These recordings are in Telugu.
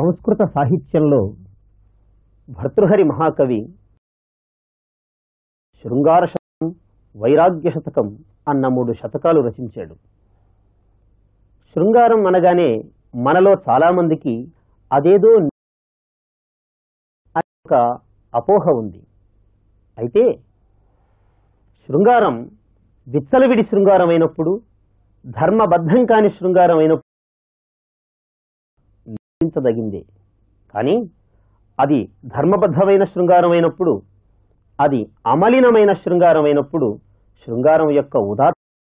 సంస్కృత సాహిత్యంలో భర్తృహరి మహాకవి శృంగార శతకం వైరాగ్య శతకం అన్న మూడు శతకాలు రచించాడు శృంగారం అనగానే మనలో చాలామందికి అదేదో అనే ఒక అపోహ ఉంది అయితే శృంగారం విచ్చలవిడి శృంగారం అయినప్పుడు ధర్మబద్ధం కాని శృంగారం అయినప్పుడు నిందించదగిందే కానీ అది ధర్మబద్ధమైన శృంగారం అయినప్పుడు అది అమలినమైన శృంగారం అయినప్పుడు శృంగారం యొక్క ఉదా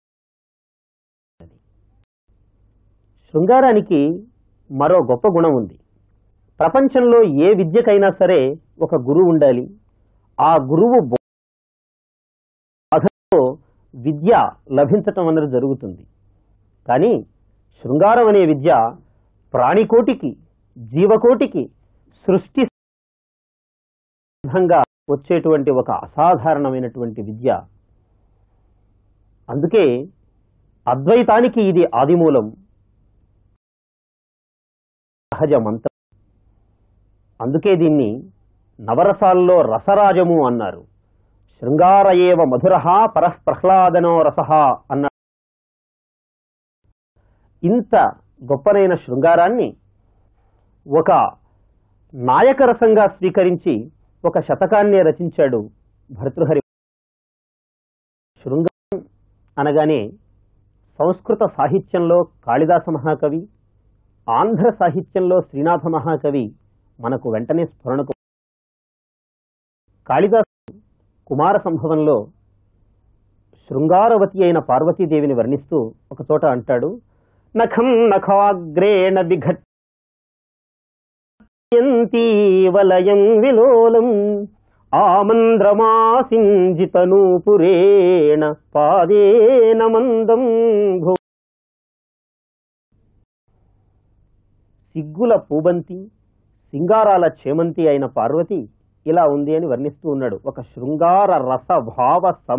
శృంగారానికి మరో గొప్ప గుణం ఉంది ప్రపంచంలో ఏ విద్యకైనా సరే ఒక గురువు ఉండాలి ఆ గురువు బోధనతో విద్య లభించటం అనేది జరుగుతుంది కానీ శృంగారం అనే విద్య ప్రాణికోటికి జీవకోటికి సృష్టి విధంగా వచ్చేటువంటి ఒక అసాధారణమైనటువంటి విద్య అందుకే అద్వైతానికి ఇది ఆదిమూలం సహజ మంత్రం అందుకే దీన్ని నవరసాల్లో రసరాజము అన్నారు శృంగార ఏవ మధుర పరః ప్రహ్లాదనో రస అన్న ఇంత గొప్పనైన శృంగారాన్ని ఒక నాయక రసంగా స్వీకరించి ఒక శతకాన్నే రచించాడు భర్తృహరి శృంగారం అనగానే సంస్కృత సాహిత్యంలో కాళిదాస మహాకవి ఆంధ్ర సాహిత్యంలో శ్రీనాథ మహాకవి మనకు వెంటనే స్ఫురణకు కాళిదాసు కుమార సంభవంలో శృంగారవతి అయిన పార్వతీదేవిని వర్ణిస్తూ ఒక చోట అంటాడు నఖం నఖాగ్రేణ విఘట్యంతి వలయం విలోలం ఆమంద్రమాసింజితనూపురేణ పాదేన మందం భూ సిగ్గుల పూబంతి సింగారాల చేమంతి అయిన పార్వతి ఇలా ఉంది అని వర్ణిస్తూ ఉన్నాడు ఒక శృంగార రస భావ సం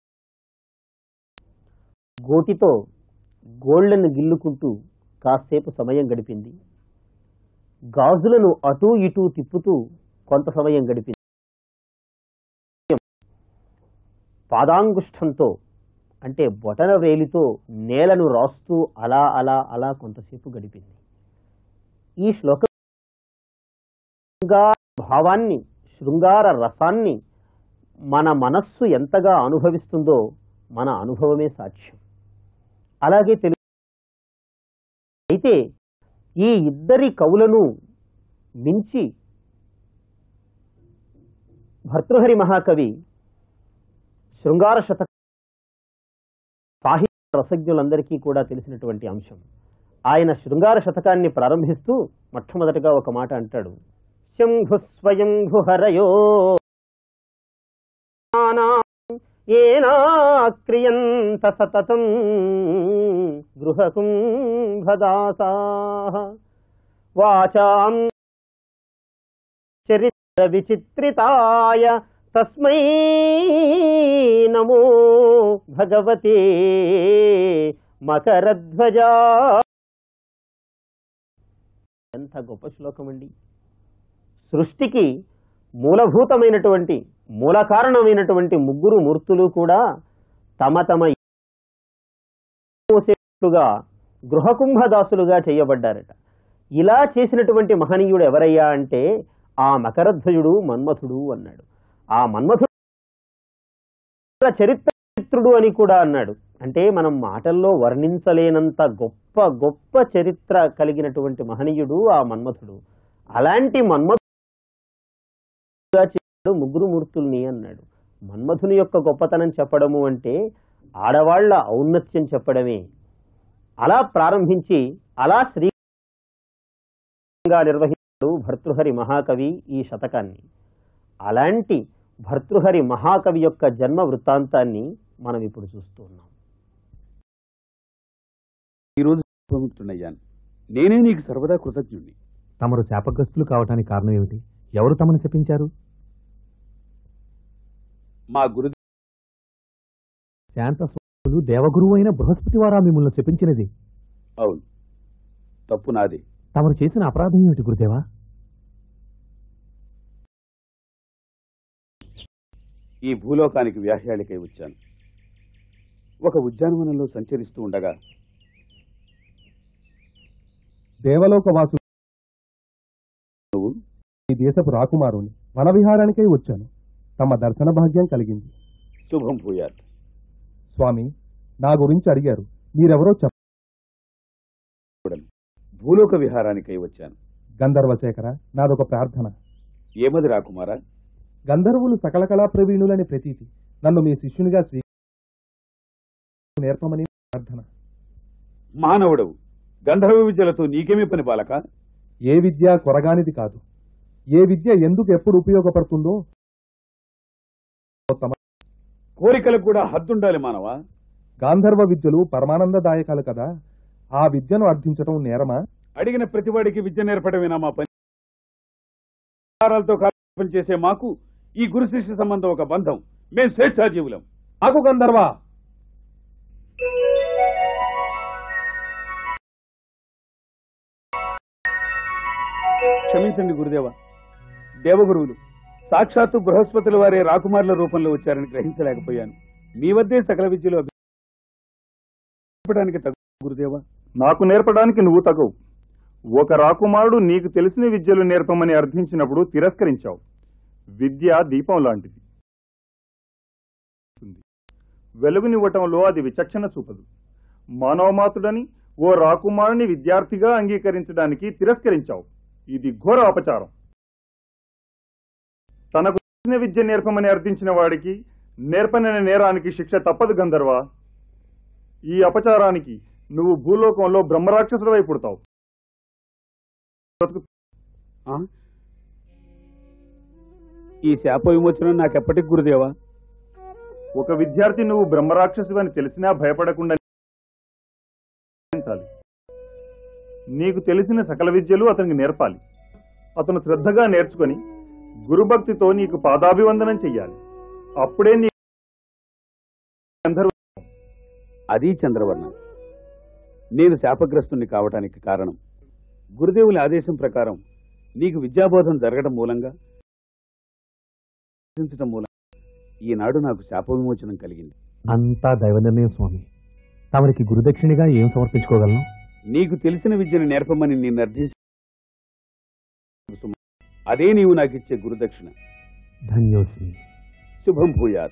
గోటితో గోళ్లను గిల్లుకుంటూ కాసేపు సమయం గడిపింది గాజులను అటూ ఇటూ తిప్పుతూ కొంత సమయం గడిపింది పాదాంగుష్టంతో అంటే బొటన వేలితో నేలను రాస్తూ అలా అలా అలా కొంతసేపు గడిపింది ఈ శ్లోకం శృంగార భావాన్ని శృంగార రసాన్ని మన మనస్సు ఎంతగా అనుభవిస్తుందో మన అనుభవమే సాక్ష్యం అలాగే తెలుగు అయితే ఈ ఇద్దరి కవులను మించి భర్తృహరి మహాకవి శృంగార శత సాహిత్య రసజ్ఞులందరికీ కూడా తెలిసినటువంటి అంశం ఆయన శృంగార శతకాన్ని ప్రారంభిస్తూ మొట్టమొదటిగా ఒక మాట అంటాడు శంభు స్వయంభు హరయో ఏనాక్రియంత సతతం గృహకుంభదాసా వాచాం చరిత్ర విచిత్రితాయ తస్మై నమో భగవతే మకరధ్వజా ఎంత గొప్ప శ్లోకం అండి సృష్టికి మూలభూతమైనటువంటి మూల కారణమైనటువంటి ముగ్గురు మూర్తులు కూడా తమ తమ మోసేట్టుగా గృహకుంభదాసులుగా చేయబడ్డారట ఇలా చేసినటువంటి మహనీయుడు ఎవరయ్యా అంటే ఆ మకరధ్వజుడు మన్మథుడు అన్నాడు ఆ మన్మథుడు చరిత్రుడు అని కూడా అన్నాడు అంటే మనం మాటల్లో వర్ణించలేనంత గొప్ప గొప్ప చరిత్ర కలిగినటువంటి మహనీయుడు ఆ మన్మథుడు అలాంటి మన్మథుడుగా చేశాడు ముగ్గురు మూర్తుల్ని అన్నాడు మన్మథుని యొక్క గొప్పతనం చెప్పడము అంటే ఆడవాళ్ల ఔన్నత్యం చెప్పడమే అలా ప్రారంభించి అలా శ్రీ నిర్వహించాడు భర్తృహరి మహాకవి ఈ శతకాన్ని అలాంటి భర్తృహరి మహాకవి యొక్క జన్మ వృత్తాంతాన్ని మనం ఇప్పుడు చూస్తూ ఉన్నాం ఈరోజు విముక్తుడయ్యాను నేనే నీకు సర్వదా కృతజ్ఞుణ్ణి తమరు శాపగ్రస్తులు కావటానికి కారణం ఏమిటి ఎవరు తమను శపించారు మా గురు శాంత స్వరూపులు దేవగురువు అయిన బృహస్పతి వారా మిమ్మల్ని శపించినది అవును తప్పు నాదే తమరు చేసిన అపరాధం ఏమిటి గురుదేవా ఈ భూలోకానికి వ్యాహ్యాళికై వచ్చాను ఒక ఉద్యానవనంలో సంచరిస్తూ ఉండగా దేవలోకవాసు నువ్వు ఈ దేశపు రాకుమారుని వనవిహారానికై వచ్చాను తమ దర్శన భాగ్యం కలిగింది శుభం భూయాత్ స్వామి నా గురించి అడిగారు మీరెవరో చెప్ప భూలోక విహారానికై వచ్చాను గంధర్వశేఖర నాదొక ప్రార్థన ఏమది రాకుమారా గంధర్వులు సకల కళా ప్రవీణులని ప్రతీతి నన్ను మీ శిష్యునిగా స్వీ నేర్పమని ప్రార్థన మానవుడవు గంధర్వ విద్యలతో నీకేమీ పని బాలక ఏ విద్య కొరగానిది కాదు ఏ విద్య ఎందుకు ఎప్పుడు ఉపయోగపడుతుందో తమ కోరికలకు కూడా హద్దుండాలి మానవా గాంధర్వ విద్యలు పరమానందదాయకాలు కదా ఆ విద్యను అర్థించటం నేరమా అడిగిన ప్రతివాడికి విద్య నేర్పడమేనా మా పని విహారాలతో కాలం చేసే మాకు ఈ గురు శిష్య సంబంధం ఒక బంధం మేం స్వేచ్ఛాజీవులం ఆకు గంధర్వ క్షమించండి గురుదేవ దేవగురువులు సాక్షాత్తు బృహస్పతుల వారే రాకుమారుల రూపంలో వచ్చారని గ్రహించలేకపోయాను మీ వద్దే సకల విద్యలు అభ్యసించడానికి తగు గురుదేవా నాకు నేర్పడానికి నువ్వు తగవు ఒక రాకుమారుడు నీకు తెలిసిన విద్యలు నేర్పమని అర్థించినప్పుడు తిరస్కరించావు విద్య దీపం లాంటిది వెలుగునివ్వటంలో అది విచక్షణ చూపదు మానవమాతుడని ఓ రాకుమారుని విద్యార్థిగా అంగీకరించడానికి తిరస్కరించావు ఇది ఘోర అపచారం తనకు తెలిసిన విద్య నేర్పమని అర్థించిన వాడికి నేర్పనని నేరానికి శిక్ష తప్పదు గంధర్వ ఈ అపచారానికి నువ్వు భూలోకంలో బ్రహ్మరాక్షసుడవై పుడతావు ఆ? ఈ శాప విమోచనం నాకెప్పటికి గురుదేవా ఒక విద్యార్థి నువ్వు బ్రహ్మరాక్షసువని తెలిసినా భయపడకుండా నేర్పించాలి. నీకు తెలిసిన సకల విద్యలు అతనికి నేర్పాలి అతను శ్రద్ధగా నేర్చుకొని గురుభక్తితో నీకు పాదాభివందనం చెయ్యాలి అప్పుడే నీ గంధర్వ అది చంద్రవర్ణం నేను శాపగ్రస్తుణ్ణి కావటానికి కారణం గురుదేవుల ఆదేశం ప్రకారం నీకు విద్యాబోధం జరగడం మూలంగా ఆశించటం మూలంగా ఈనాడు నాకు శాప విమోచనం కలిగింది అంతా దైవ నిర్ణయం స్వామి తమరికి గురుదక్షిణిగా ఏం సమర్పించుకోగలను నీకు తెలిసిన విద్యను నేర్పమని నేను అర్థించి అదే నీవు నాకిచ్చే గురుదక్షిణ ధన్యోస్మి శుభం భూయాత్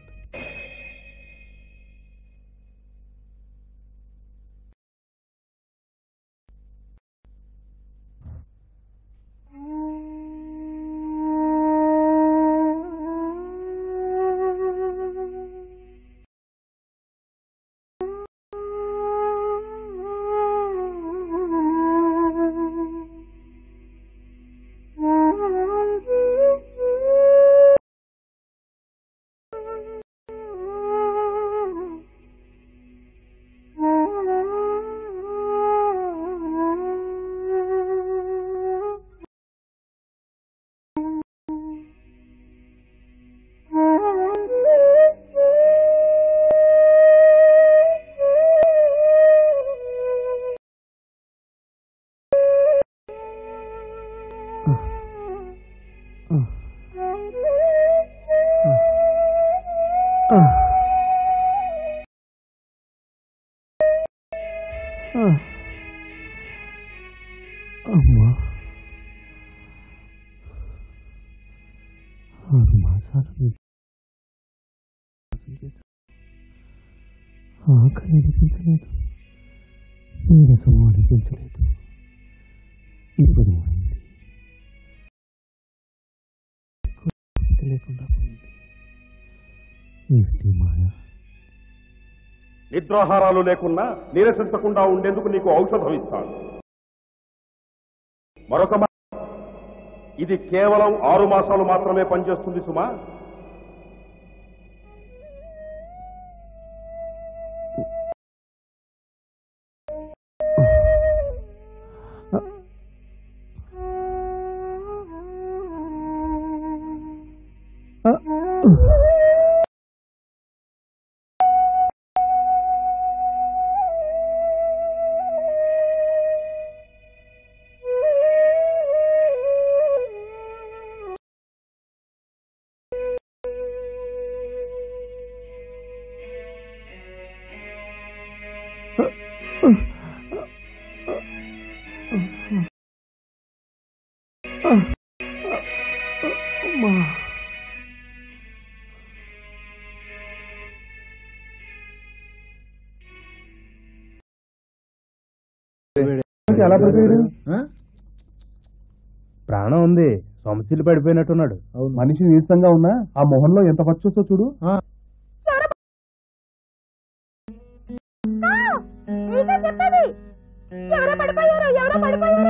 అమ్మా ఆరు మాసాలు నీకు మోసం చేశాను. ఆకలి అనిపించలేదు నీరసము అనిపించలేదు ఇప్పుడు అయింది కోరిక లేకుండా పోయింది ఏమిటి మాయా నిద్రాహారాలు లేకున్నా నీరసించకుండా ఉండేందుకు నీకు ఔషధం ఇస్తాను మరొక మా- ఇది కేవలం ఆరు మాసాలు మాత్రమే పనిచేస్తుంది సుమా ఏంటి అలా పడిపోయాడు ప్రాణం ఉంది సొమశీలు పడిపోయినట్టున్నాడు మనిషి నీరసంగా ఉన్నా ఆ మొహంలో ఎంత పచ్చొస్తో చూడు నీకే చెప్పేది ఎవరో పడిపోయారు ఎవరో పడిపోయారు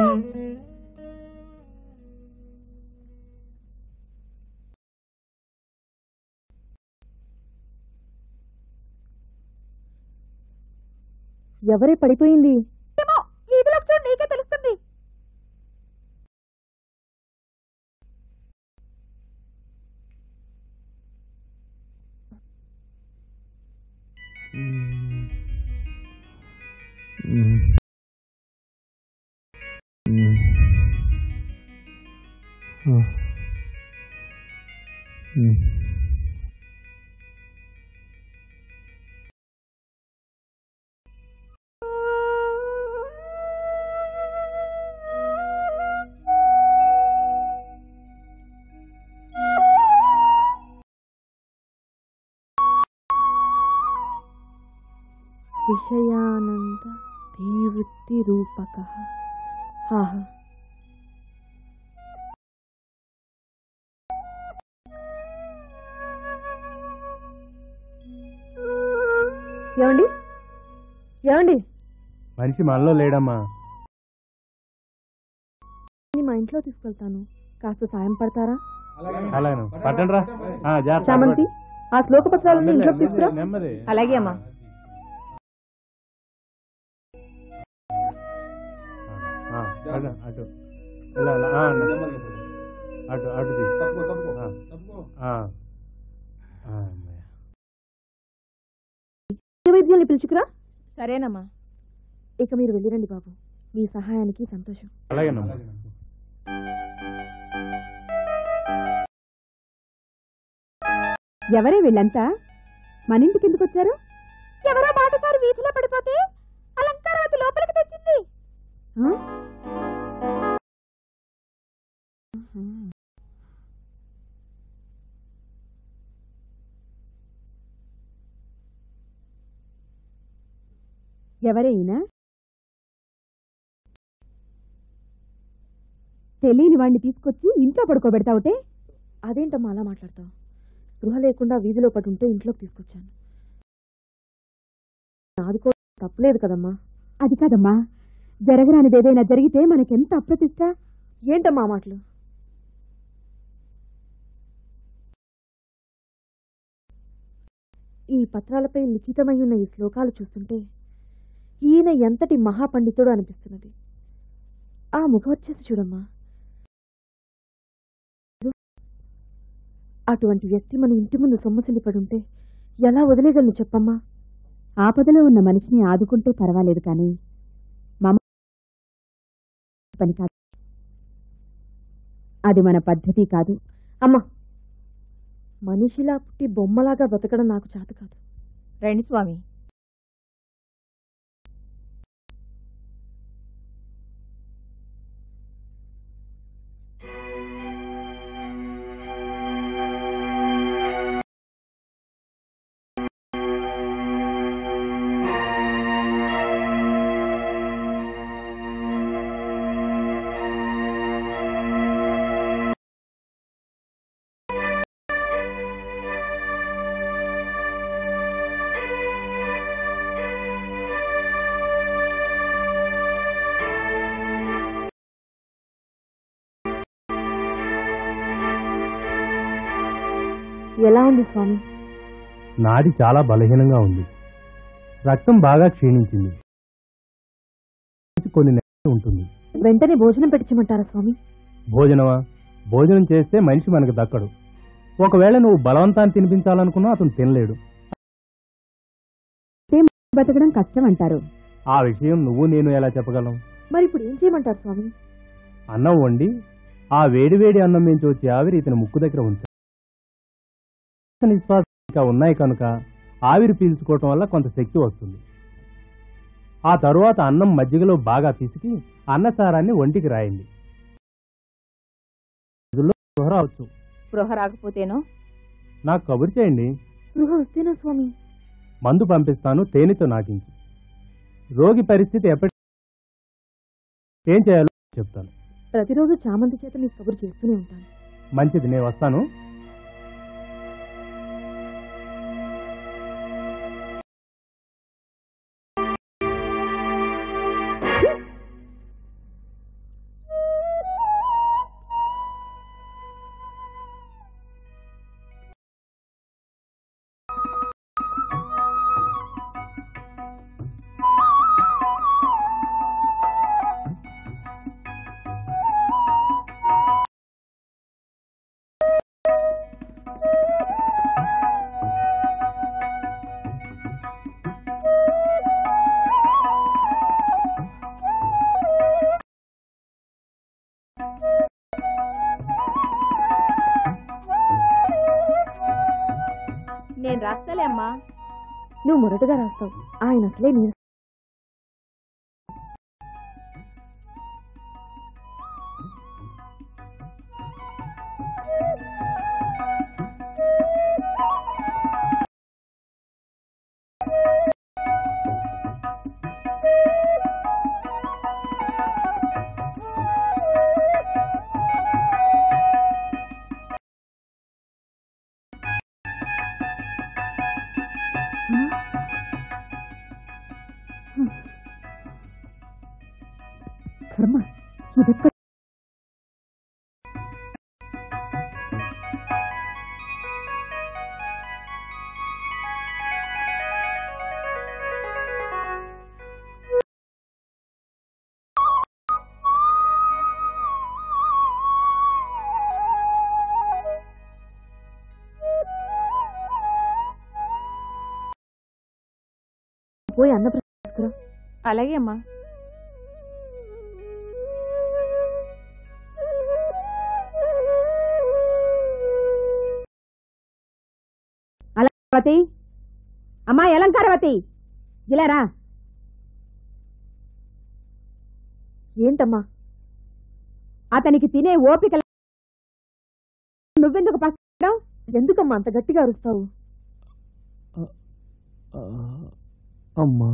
ఎవరే పడిపోయింది ఏమో వీధిలోకి చూడు నీకే తెలుస్తుంది విషయానంద ధీవృత్తి రూపక ఆహా ఏమండి ఏమండి మనిషి మనలో లేడమ్మా నేను మా ఇంట్లో తీసుకెళ్తాను కాస్త సాయం పడతారా అలాగే పట్టండి రా ఆ, జాగ్రత్త. చామంతి ఆ శ్లోక పత్రాలను ఇంట్లో తీసుకురా నెమ్మది అలాగే అమ్మా ఆ, అటు అటు ఇలా, ఇలా, ఆ, అటు అటు తీ. ఆ. ఆ, అమ్మయ్య. వైద్యుల్ని పిలుచుకురా సరేనమ్మా ఇక మీరు వెళ్ళిరండి బాబు మీ సహాయానికి సంతోషం అలాగేనమ్మా ఎవరే వీళ్ళంతా మన ఇంటికి ఎందుకు వచ్చారు ఎవరో బాటసారి వీధిలో పడిపోతే అలంకారవతి లోపలికి తెచ్చింది ఎవరే ఈయన తెలియని వాడిని తీసుకొచ్చి ఇంట్లో పడుకోబెడతావుటే అదేంటమ్మా అలా మాట్లాడతావు స్పృహ లేకుండా వీధిలో పడి ఉంటే ఇంట్లోకి తీసుకొచ్చాను నాది కూడా తప్పులేదు కదమ్మా అది కాదమ్మా జరగరానిది ఏదైనా జరిగితే మనకెంత అప్రతిష్ట ఏంటమ్మా ఆ మాటలు ఈ పత్రాలపై లిఖితమై ఉన్న ఈ శ్లోకాలు చూస్తుంటే ఈయన ఎంతటి మహాపండితుడు అనిపిస్తున్నది ఆ ముఖవచ్చేసి చూడమ్మా అటువంటి వ్యక్తి మన ఇంటి ముందు సొమ్మసిల్లి పడుంటే ఎలా వదిలేగలను చెప్పమ్మా ఆపదలో ఉన్న మనిషిని ఆదుకుంటే పర్వాలేదు కానీ మమ పని కాదు అది మన పద్ధతి కాదు అమ్మా మనిషిలా పుట్టి బొమ్మలాగా బతకడం నాకు చేత కాదు రండి స్వామి ఎలా ఉంది స్వామి నాడి చాలా బలహీనంగా ఉంది రక్తం బాగా క్షీణించింది కొన్ని నెలలు ఉంటుంది వెంటనే భోజనం పెట్టించమంటారా స్వామి భోజనమా భోజనం చేస్తే మనిషి మనకు దక్కడు ఒకవేళ నువ్వు బలవంతాన్ని తినిపించాలనుకున్నా అతను తినలేడు బతకడం కష్టం అంటారు ఆ విషయం నువ్వు నేను ఎలా చెప్పగలం మరి ఇప్పుడు ఏం చేయమంటారు స్వామి అన్నం వండి ఆ వేడివేడి అన్నం నుంచి వచ్చే ఆవిరి ఇతని ముక్కు దగ్గర ఉంచాలి నిశ్వాస ఇంకా ఉన్నాయి కనుక ఆవిరి పీల్చుకోవటం వల్ల కొంత శక్తి వస్తుంది ఆ తరువాత అన్నం మజ్జిగలో బాగా పిసికి అన్నసారాన్ని ఒంటికి రాయండి రోజుల్లో స్పృహ రావచ్చు స్పృహ రాకపోతేనో నాకు కబురు చేయండి స్పృహ వస్తేనా స్వామి మందు పంపిస్తాను తేనెతో నాటించి రోగి పరిస్థితి ఎప్పటి ఏం చేయాలో చెప్తాను ప్రతిరోజు చామంతి చేత నీకు కబురు చేస్తూనే ఉంటాను మంచిది నేను వస్తాను నేను రాస్తాలే అమ్మా నువ్వు మొరటుగా రాస్తావు ఆయన అసలే నేను కర్మ ఇదెక్కడ పోయి అన్న తీసుకురా అలాగే అమ్మా అలంకారవతి అమ్మా అలంకారవతి ఇలా రా ఏంటమ్మా అతనికి తినే ఓపిక లే- నువ్వెందుకు పక్కడం ఎందుకమ్మా అంత గట్టిగా అరుస్తావు అమ్మా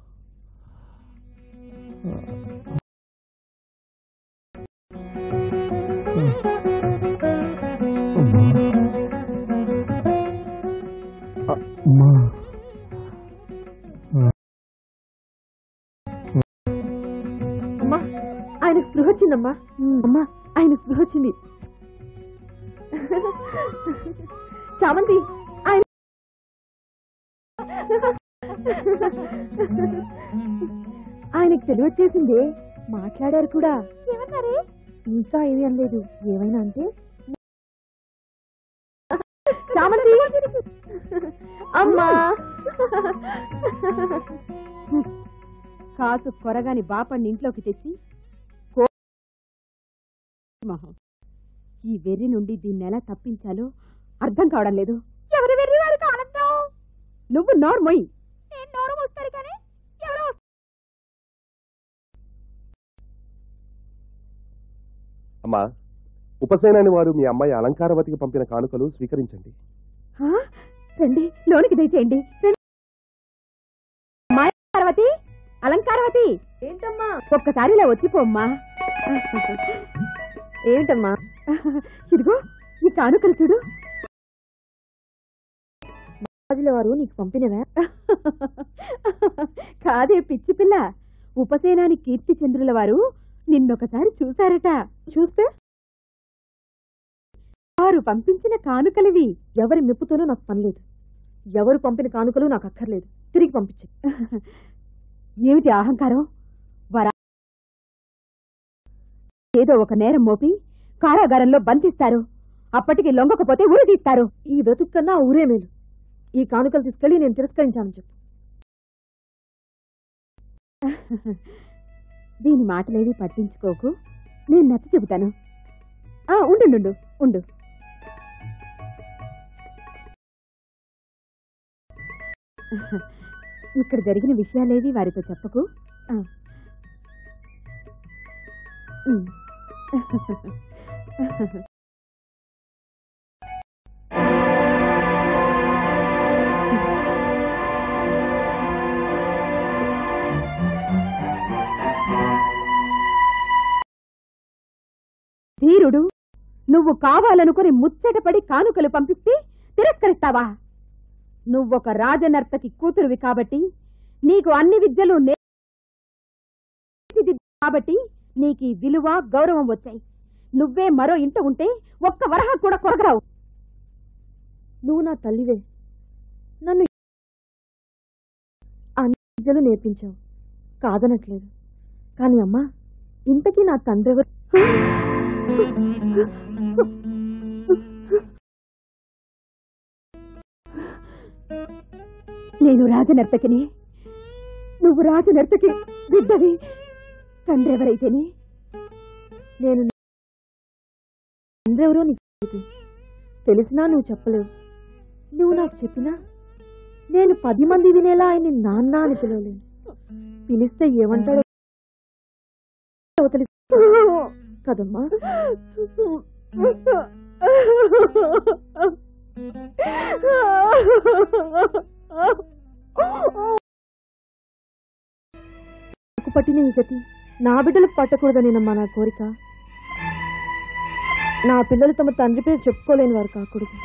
అమ్మా అమ్మా ఆయన స్పృహ వచ్చిందమ్మా అమ్మా ఆయన స్పృహ వచ్చింది చామంతి ఆయన ఆయనకు తెలివి వచ్చేసింది మాట్లాడారు కూడా ఏమన్నారే ఇంకా ఏమీ అనలేదు ఏమైనా అంటే చామంతి అమ్మా కాసు కొరగాని బాపణ్ణి ఇంట్లోకి తెచ్చి కో- మొహం. ఈ వెర్రి నుండి దీన్ని ఎలా తప్పించాలో అర్థం కావడం లేదు ఎవరి వెర్రి వారికి ఆనందం నువ్వు నోరు మొయ్యి నేను నోరు మోస్తారు కానీ ఎవరో అమ్మా ఉపసేనాని వారు మీ అమ్మాయి అలంకారవతికి పంపిన కానుకలు స్వీకరించండి హా? రండి లోనికి దయచేయండి రండి. అమ్మాయి పార్వతి అలంకారవతి ఏంటమ్మా ఒక్కసారి ఇలా వచ్చిపోమ్మా ఏంటమ్మా ఇదిగో ఈ కానుకలు చూడు రాజుల వారు నీకు పంపినవా కాదే పిచ్చి పిల్ల ఉపసేనాని కీర్తి చంద్రుల వారు నిన్నొకసారి చూశారట చూస్తే వారు పంపించిన కానుకలివి ఎవరి మెప్పుతోనూ నాకు పనిలేదు ఎవరు పంపిన కానుకలు నాకు అక్కర్లేదు తిరిగి పంపించు ఏమిటి అహంకారం వరా ఏదో ఒక నేరం మోపి కారాగారంలో బంధిస్తారు అప్పటికి లొంగకపోతే ఊరు తీస్తారు ఈ బ్రతుకు కన్నా ఆ ఊరే మేలు ఈ కానుకలు తీసుకెళ్లి నేను తిరస్కరించాను చెప్పు దీని మాటలేవి పట్టించుకోకు నేను నచ్చ చెబుతాను ఆ, ఉండు ఉండు, ఉండు ఇక్కడ జరిగిన విషయాలేవి వారితో చెప్పకు ఆ. ఉమ్. నువ్వు కావాలనుకుని ముచ్చటపడి కానుకలు పంపిస్తే తిరస్కరిస్తావా నువ్వొక రాజనర్తకి కూతురువి కాబట్టి నీకు అన్ని విద్యలు నేర్చిదిద్దు కాబట్టి నీకు ఈ విలువ గౌరవం వచ్చాయి నువ్వే మరో ఇంట ఉంటే ఒక్క వరహ కూడా కొరగరావు నువ్వు నా తల్లివే నన్ను అన్ని విద్యలు నేర్పించావు కాదనట్లేదు కానీ అమ్మా ఇంతకీ నా తండ్రి ఎవరు నేను రాజనర్తకిని నువ్వు రాజనర్తకి బిడ్డవి తండ్రి ఎవరైతేనే నేను తండ్రి ఎవరో నీకు తెలియదు తెలిసినా నువ్వు చెప్పలేవు నువ్వు నాకు చెప్పినా నేను పది మంది వినేలా ఆయన్ని నాన్న అని పిలవలేను పిలిస్తే ఏమంటాడో అవతలి కదమ్మా నాకు పట్టిన ఈ గతి నా బిడ్డలకు పట్టకూడదనేనమ్మా నా కోరిక నా పిల్లలు తమ తండ్రి పేరు చెప్పుకోలేని వారు కాకూడదు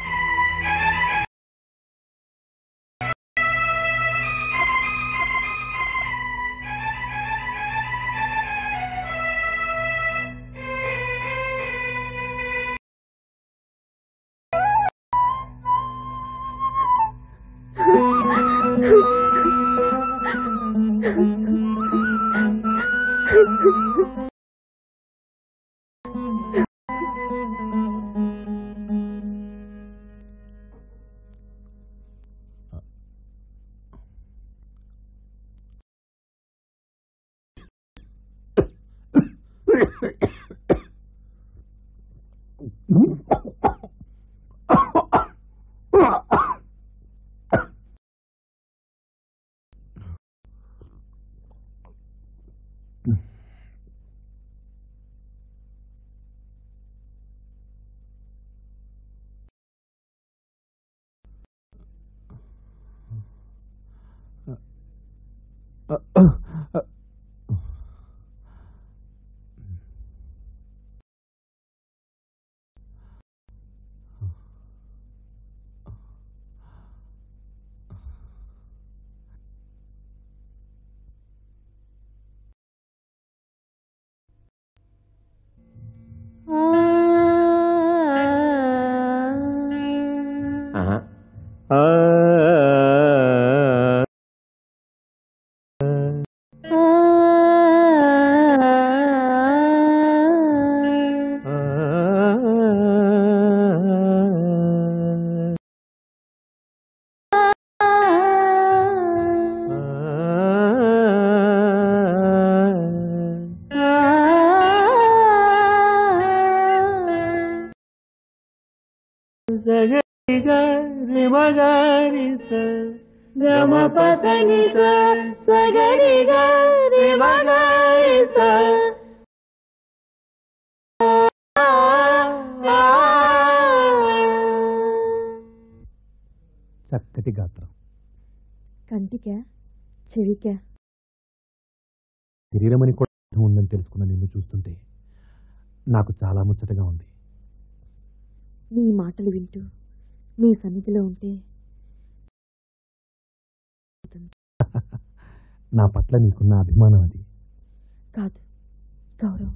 చక్కటి గాత్రం కంటికా చెవికా శరీరమని కూడా అర్థం ఉందని తెలుసుకున్న నిన్ను చూస్తుంటే నాకు చాలా ముచ్చటగా ఉంది నీ మాటలు వింటూ మీ సన్నిధిలో ఉంటే నా పట్ల నీకున్న అభిమానం అది కాదు గౌరవం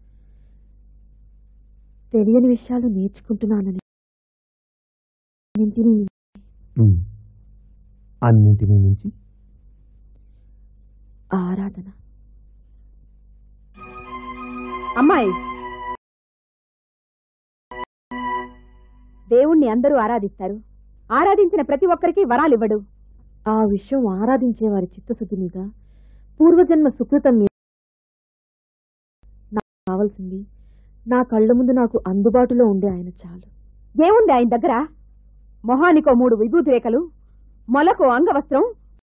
తెలియని విషయాలు నేర్చుకుంటున్నానని అన్నింటినీ ఉమ్. అన్నింటినీ మించి ఆరాధన అమ్మాయి దేవుణ్ణి అందరూ ఆరాధిస్తారు ఆరాధించిన ప్రతి ఒక్కరికి వరాలివ్వడు ఆ విషయం ఆరాధించే వారి చిత్తశుద్ధి మీద పూర్వజన్మ సుకృతం మీద నాకు కావాల్సింది నా కళ్ళ ముందు నాకు అందుబాటులో ఉండే ఆయన చాలు ఏముంది ఆయన దగ్గర మొహానికో మూడు విభూతి రేఖలు మొలకో అంగవస్త్రం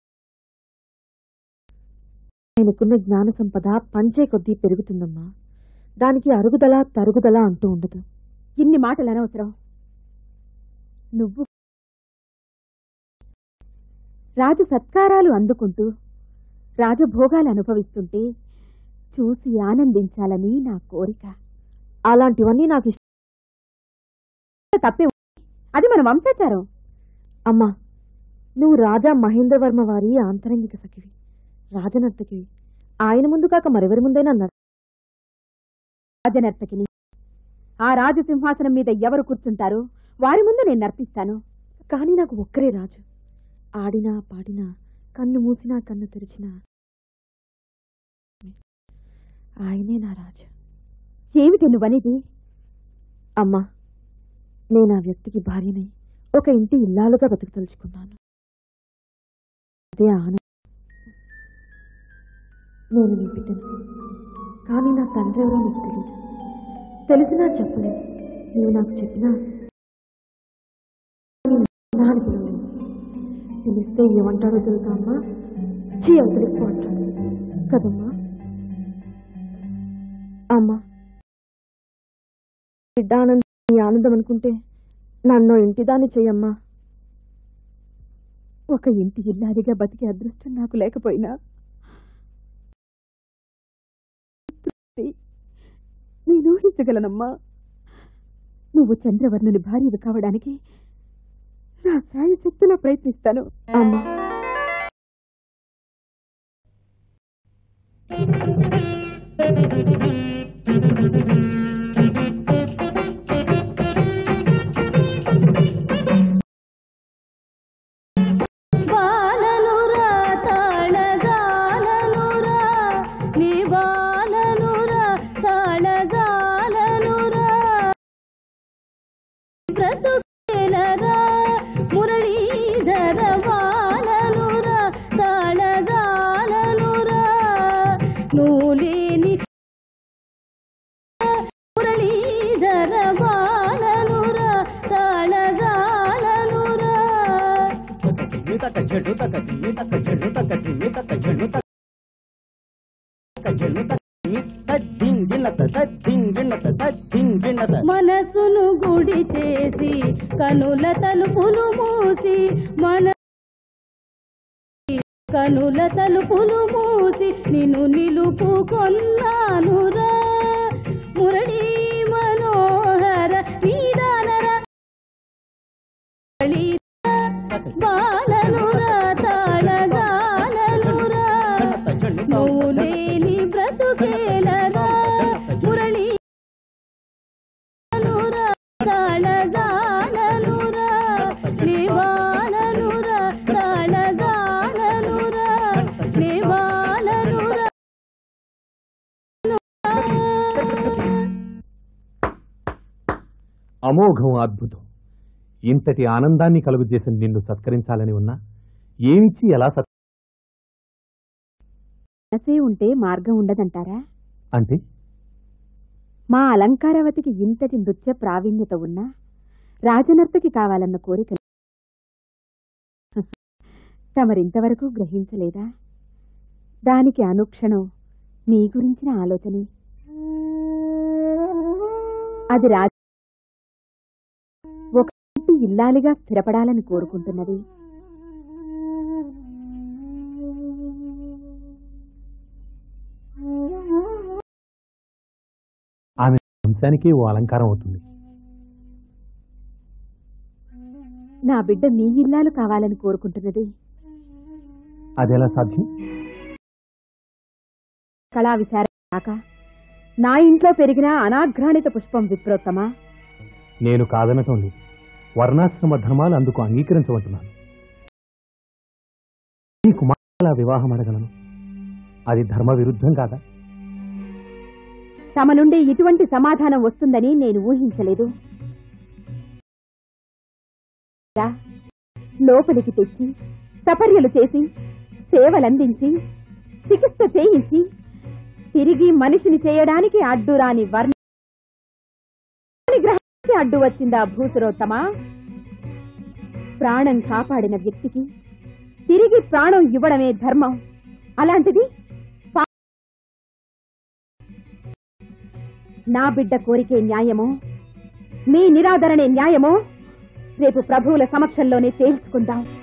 ఆయనకున్న జ్ఞాన సంపద పంచే కొద్దీ పెరుగుతుందమ్మా దానికి అరుగుదల తరుగుదల అంటూ ఉండదు ఇన్ని మాటలు అనవసరం నువ్వు రాజు సత్కారాలు అందుకుంటూ రాజభోగాలు అనుభవిస్తుంటే చూసి ఆనందించాలని నా కోరిక అలాంటివన్నీ నాకు ఇష్టం తప్పే ఉంది. అది మన వంశాచారం అమ్మా నువ్వు రాజా మహేంద్రవర్మ వారి ఆంతరంగిక సఖివి రాజనర్తకివి ఆయన ముందు కాక మరెవరి ముందైనా అన్నారు రాజనర్తకిని ఆ రాజసింహాసనం మీద ఎవరు కూర్చుంటారో వారి ముందు నేను నర్తిస్తాను కానీ నాకు ఒక్కరే రాజు ఆడినా పాడినా కన్ను మూసినా కన్ను తెరిచినా ఆయనే నా రాజు ఏమిటి నువ్వనేది అమ్మా నేను ఆ వ్యక్తికి భార్యనై ఒక ఇంటి ఇల్లాలుగా బతుకుతలుచుకున్నాను అదే ఆనందం నేను నీ బిడ్డను కానీ నా తండ్రి ఎవరో నీకు తెలియదు తెలిసినా చెప్పలేదు నీవు నాకు చెప్పినా నా అని పిలవలేదు పిలిస్తే ఏమంటాడో తెలుసా అమ్మా చీ అవతలికి పో అంటాడు కదమ్మా అమ్మా బిడ్డ ఆనందం నీ ఆనందం అనుకుంటే నన్ను ఇంటిదాన్ని చెయ్యమ్మా ఒక ఇంటి ఇల్లాలిగా బతికే అదృష్టం నాకు లేకపోయినా తృప్తి నేను ఊహించగలనమ్మా నువ్వు చంద్రవర్ణుని భార్యవి కావడానికి నా సాయ శక్తిలో ప్రయత్నిస్తాను అమ్మా బాలనురా తాళగాలనురా నీ బాలనురా తాళగాలనురా బ్రతుకేలరా మురళీధర బాలనురా తాళగాలనురా నువ్వు లేని మురళీధర బాలనురా తాళగాలనురా మనసును గుడి చేసి కనుల తలుపులు మూసి మన కనుల తలుపులు మూసి నిన్ను నిలుపుకొన్నానురా మురళీ మనోహర నీదానరా మురళీ బాలనురా తాళగాలనురా నువ్వు లేని బ్రతుకేలరా మురళీ అనురా తాళగాలనురా నివాలనురా తాళగాలనురా నివాలనురా అమోఘం అద్భుతం ఇంతటి ఆనందాన్ని కలుగజేసిన నిన్ను సత్కరించాలని ఉన్నా ఏమిచ్చి ఎలా సత్ మనసే ఉంటే మార్గం ఉండదంటారా అంటే మా అలంకారవతికి ఇంతటి నృత్య ప్రావీణ్యత ఉన్నా రాజనర్తకి కావాలన్న కోరిక తమరింతవరకు గ్రహించలేదా దానికి అనుక్షణం మీ గురించిన ఆలోచనే అది రాజ ఒక ఇంటి ఇల్లాలిగా స్థిరపడాలని కోరుకుంటున్నది ఆమె వంశానికి ఓ అలంకారం అవుతుంది నా బిడ్డ మీ ఇల్లాలు కావాలని కోరుకుంటున్నది అదెలా సాధ్యం కళా విచారణ కాక నా ఇంట్లో పెరిగిన అనాఘ్రాణిత పుష్పం విప్రోత్తమా నేను కాదనటం లేదు వర్ణాశ్రమ ధర్మాలు అందుకు అంగీకరించమంటున్నాను నీ కుమారుల వివాహం అడగలను అది ధర్మ విరుద్ధం కాదా తమ నుండి ఇటువంటి సమాధానం వస్తుందని నేను ఊహించలేదు రా, లోపలికి తెచ్చి సపర్యలు చేసి సేవలందించి చికిత్స చేయించి తిరిగి మనిషిని చేయడానికి అడ్డురాని వర్ణ గ్రహానికి అడ్డు వచ్చిందా భూసురోత్తమా ప్రాణం కాపాడిన వ్యక్తికి తిరిగి ప్రాణం ఇవ్వడమే ధర్మం అలాంటిది పా- నా బిడ్డ కోరికే న్యాయమో మీ నిరాదరణే న్యాయమో రేపు ప్రభువుల సమక్షంలోనే తేల్చుకుందాం